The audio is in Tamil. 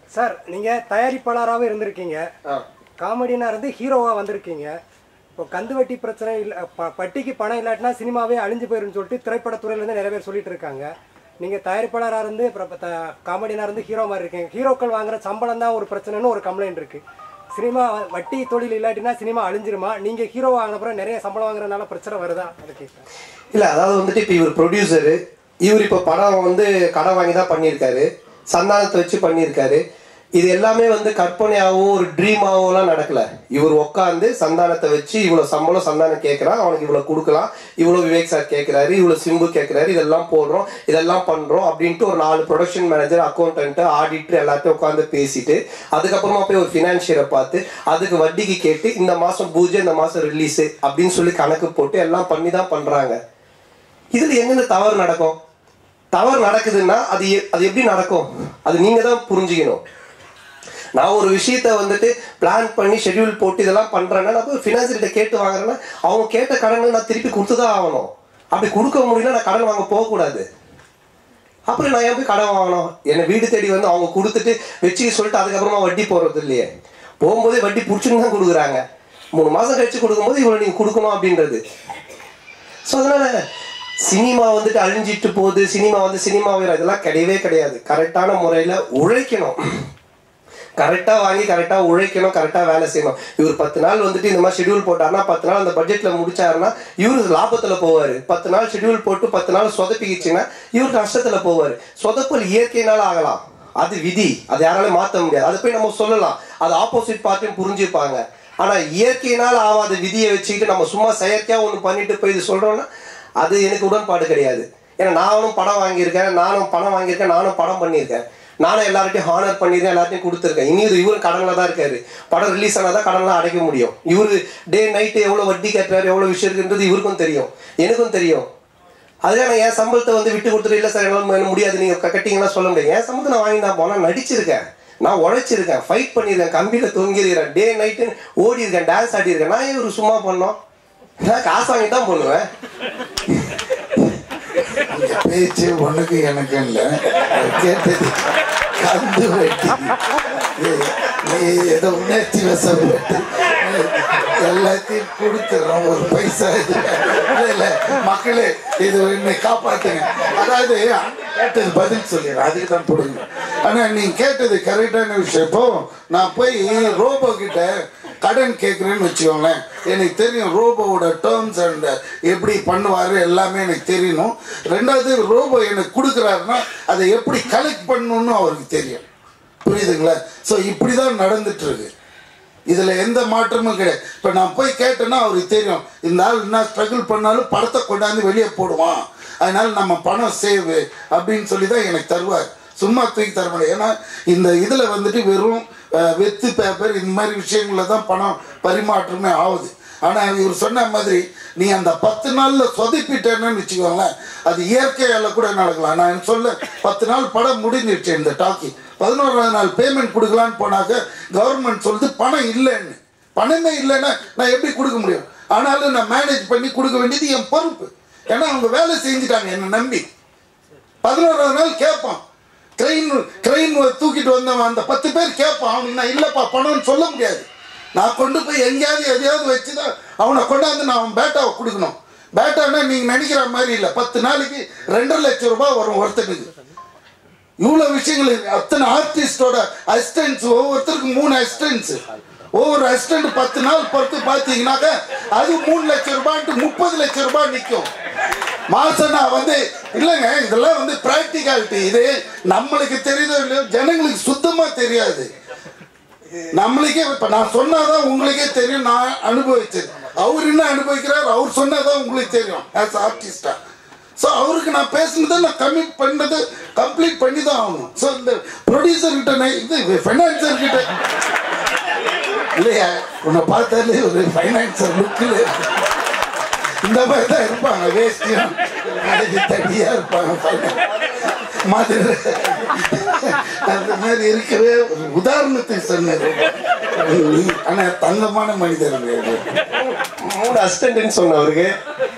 சார் நீங்கள் தயாரிப்பாளராகவே இருந்திருக்கீங்க ஆ. காமெடியனாக இருந்து ஹீரோவாக வந்திருக்கீங்க இப்போ கந்து வட்டி பிரச்சனை இல்லை ப- பட்டிக்கு பணம் இல்லாட்டினா சினிமாவே அழிஞ்சு போயிருன்னு சொல்லிட்டு திரைப்படத்துறையிலேருந்து நிறைய பேர் சொல்லிட்டு இருக்காங்க நீங்கள் தயாரிப்பாளராக இருந்து அப்புறம் த காமெடியனாக இருந்து ஹீரோ மாதிரி இருக்கீங்க ஹீரோக்கள் வாங்குற சம்பளம் தான் ஒரு பிரச்சனைன்னு ஒரு கம்ப்ளைண்ட் இருக்குது சினிமா வட்டி தொழில் இல்லாட்டினா சினிமா அழிஞ்சிருமா நீங்கள் ஹீரோ வாங்கினப்புறம் நிறைய சம்பளம் வாங்குறதுனால பிரச்சனை வருதா அதை கேட்குறேன் இல்ல அதாவது வந்துட்டு இப்போ இவர் ப்ரொடியூசரு இவர் இப்போ படம் வந்து கடன் வாங்கி தான் பண்ணியிருக்காரு சந்தானத்தை வச்சு பண்ணியிருக்காரு இது எல்லாமே வந்து கற்பனையாகவும் ஒரு ட்ரீமாகவும்லாம் நடக்கல இவர் உட்காந்து சந்தானத்தை வச்சு இவ்வளோ சம்பளம் சந்தானம் கேட்குறான் அவனுக்கு இவ்வளோ கொடுக்கலாம் இவ்வளோ விவேக் சார் கேட்குறாரு இவ்வளோ சிம்பு கேட்குறாரு இதெல்லாம் போடுறோம் இதெல்லாம் பண்ணுறோம் அப்படின்ட்டு ஒரு நாலு ப்ரொடக்ஷன் மேனேஜர் அக்கௌண்டன்ட்டு ஆடிட்டர் எல்லாத்தையும் உட்காந்து பேசிட்டு அதுக்கப்புறமா போய் ஒரு ஃபினான்ஷியரை பார்த்து அதுக்கு வட்டிக்கு கேட்டு இந்த மாதம் பூஜை இந்த மாதம் ரிலீஸு அப்படின்னு சொல்லி கணக்கு போட்டு எல்லாம் பண்ணி தான் பண்ணுறாங்க இதுல எங்கெங்க தவறு நடக்கும் தவறு நடக்குதுன்னா அது எ- அது எப்படி நடக்கும் அது நீங்க தான் புரிஞ்சுக்கணும் நான் ஒரு விஷயத்த வந்துட்டு பிளான் பண்ணி ஷெட்யூல் போட்டு இதெல்லாம் பண்றேன்னா நான் போய் ஃபினான்ஸ் கிட்ட கேட்டு வாங்குறேன்னா அவங்க கேட்ட கடனை நான் திருப்பி கொடுத்து தான் ஆகணும் அப்படி கொடுக்க முடியல நான் கடன் வாங்க போகக்கூடாது அப்புறம் நான் ஏன் போய் கடன் வாங்கணும் என்னை வீடு தேடி வந்து அவங்க கொடுத்துட்டு வச்சுக்க சொல்லிட்டு அதுக்கப்புறமா வட்டி போடுறது இல்லையே போகும்போதே வட்டி பிடிச்சுன்னு தான் கொடுக்குறாங்க மூணு மாசம் கழிச்சு கொடுக்கும்போது இவ்வளோ நீங்கள் கொடுக்கணும் அப்படின்றது ஸோ அதனால சினிமா வந்துட்டு அழிஞ்சிட்டு போகுது சினிமா வந்து சினிமா வேறு இதெல்லாம் கிடையவே கிடையாது கரெக்டான முறையில் உழைக்கணும் கரெக்டாக வாங்கி கரெக்டாக உழைக்கணும் கரெக்டாக வேலை செய்யணும் இவர் பத்து நாள் வந்துட்டு இந்த மாதிரி ஷெட்யூல் போட்டாருன்னா பத்து நாள் அந்த பட்ஜெட்டில் முடிச்சாருன்னா இவர் லாபத்தில் போவார் பத்து நாள் ஷெட்யூல் போட்டு பத்து நாள் சொதப்பிக்கிச்சுன்னா இவர் கஷ்டத்தில் போவார் சொதப்பல் இயற்கையினால ஆகலாம் அது விதி அது யாராலும் மாற்ற முடியாது அதை போய் நம்ம சொல்லலாம் அது ஆப்போசிட் பார்ட்டியும் புரிஞ்சுப்பாங்க ஆனால் இயற்கையினால் ஆகாத விதியை வச்சுக்கிட்டு நம்ம சும்மா செயற்கையாக ஒன்று பண்ணிட்டு போய் இது சொல்கிறோன்னா அது எனக்கு உடன்பாடு கிடையாது ஏன்னா நானும் படம் வாங்கியிருக்கேன் நானும் பணம் வாங்கியிருக்கேன் நானும் படம் பண்ணியிருக்கேன் நானும் எல்லார்ட்டையும் ஹானர் பண்ணியிருக்கேன் எல்லார்ட்டையும் கொடுத்துருக்கேன் இனி இது இவரும் கடனில் தான் இருக்காரு படம் ரிலீஸ் ஆனால் தான் கடன்லாம் அடைக்க முடியும் இவர் டே நைட்டு எவ்வளோ வட்டி கட்டுறாரு எவ்வளோ விஷயம் இருக்குன்றது இவருக்கும் தெரியும் எனக்கும் தெரியும் அதுக்காக நான் என் சம்பளத்தை வந்து விட்டு கொடுத்துட்டு இல்லை சார் என்னால் மு- முடியாது நீங்கள் கட்டிங்கன்னா சொல்ல முடியாது என் சம்பளத்தை நான் வாங்கி தான் போனால் நடிச்சிருக்கேன் நான் உழைச்சிருக்கேன் ஃபைட் பண்ணியிருக்கேன் கம்பியில் தொங்கியிருக்கிறேன் டே நைட்டு ஓடி இருக்கேன் டான்ஸ் ஆடியிருக்கேன் நான் இவர் சும்மா பண்ணோம் நான் காசு வாங்கி தான் பண்ணுவேன் இந்த பேச்சு உனக்கு எனக்கு இல்லை அது கேட்டது கந்து வெட்டி நீ- நீ ஏதோ உணர்ச்சி வசப்பட்டு எல்லாத்தையும் கொடுத்துறோம் ஒரு பைசா இது இல்லை இல்லை மக்களே இது என்னை காப்பாத்துங்க அதாவது கேட்டது பதில் சொல்லிடுறேன் அதுக்கு தான் போடுங்க ஆனால் நீ கேட்டது கரெக்டான விஷயம் இப்போ நான் போய் ரோபோ கிட்ட கடன் கேட்குறேன்னு வச்சுக்கோங்களேன் எனக்கு தெரியும் ரோபோவோட டேர்ம்ஸ் அண்ட் எப்படி பண்ணுவார் எல்லாமே எனக்கு தெரியணும் ரெண்டாவது ரோபோ எனக்கு கொடுக்குறாருன்னா அதை எப்படி கலெக்ட் பண்ணணும்னு அவருக்கு தெரியும் புரியுதுங்களா ஸோ இப்படி தான் நடந்துட்டு இருக்கு இதில் எந்த மாற்றமும் கிடையாது இப்போ நான் போய் கேட்டேன்னா அவருக்கு தெரியும் இந்த ஆள் என்ன ஸ்ட்ரகிள் பண்ணாலும் படத்தை கொண்டாந்து வெளியே போடுவான் அதனால நம்ம பணம் சேவ் அப்படின்னு சொல்லி தான் எனக்கு தருவார் சும்மா தூக்கி தர முடியாது ஏன்னா இந்த இதில் வந்துட்டு வெறும் அஹ், வெத்து பேப்பர் இந்த மாதிரி விஷயங்கள்ல தான் பணம் பரிமாற்றமே ஆகுது ஆனால் இவர் சொன்ன மாதிரி நீ அந்த பத்து நாளில் சொதப்பிட்டேன்னு வச்சுக்கோங்களேன் அது இயற்கையால் கூட நடக்கலாம் நான் சொல்ல பத்து நாள் படம் முடிஞ்சிருச்சு இந்த டாக்கி பதினோராவது நாள் பேமெண்ட் கொடுக்கலான்னு போனாக்க கவர்மெண்ட் சொல்லுது பணம் இல்லைன்னு பணமே இல்லைன்னா நான் எப்படி கொடுக்க முடியும் ஆனாலும் நான் மேனேஜ் பண்ணி கொடுக்க வேண்டியது என் பொறுப்பு ஏன்னா அவங்க வேலை செஞ்சுட்டாங்க என்னை நம்பி பதினோராவது நாள் கேட்பான் ட்ரெயின் ட்ரெயின் தூக்கிட்டு வந்தவன் அந்த பத்து பேர் கேட்பான் அவனுக்கு நான் இல்லைப்பா பணம்னு சொல்ல முடியாது நான் கொண்டு போய் எங்கேயாவது எதையாவது வச்சு தான் அவனை கொண்டாந்து நான் அவன் பேட்டாவை கொடுக்கணும் பேட்டானா நீங்கள் நினைக்கிற மாதிரி இல்லை பத்து நாளைக்கு ரெண்டரை லட்சம் ரூபாய் வரும் ஒருத்தனுக்கு இவ்வளோ விஷயங்கள் இருக்கு. அத்தனை ஆர்டிஸ்டோட அசிஸ்டன்ஸ் ஒவ்வொருத்தருக்கு மூணு அசிஸ்டன்ஸ் ஒவ்வொரு அசிஸ்டன்ட் பத்து நாள் பொறுத்து பார்த்தீங்கன்னாக்க அது மூணு லட்சம் ரூபாய்ட்டு முப்பது லட்சம் ரூபாய் நிற்கும் மாசம் நான் வந்து இல்லைங்க இதெல்லாம் வந்து ப்ராக்டிகாலிட்டி இது நம்மளுக்கு தெரியுதோ இல்லையோ ஜனங்களுக்கு சுத்தமாக தெரியாது நம்மளுக்கே இப்ப நான் சொன்னாதான் உங்களுக்கே தெரியும் நான் அனுபவிச்சது அவர் என்ன அனுபவிக்கிறார் அவர் சொன்னாதான் உங்களுக்கு தெரியும் ஆஸ் ஆர்டிஸ்டா ஸோ அவருக்கு நான் பேசுனதை நான் கமிட் பண்ணது கம்ப்ளீட் பண்ணி தான் ஆகணும் ஸோ இந்த ப்ரொடியூசர் கிட்ட நான் இது ஃபைனான்சர் கிட்ட இல்லையா உன்னை பார்த்தாலே ஒரு ஃபைனான்சர் லுக்கில் இந்த மாதிரி தான் இருப்பாங்க வேஸ்டியும் அழகு தடியாக இருப்பாங்க மதுரை அந்த மாதிரி இருக்கவே ஒரு உதாரணத்துக்கு சொன்னது ஆனா தங்கமான மனிதர் மூணு அசிஸ்டன்ட்னு சொன்னவருக்கு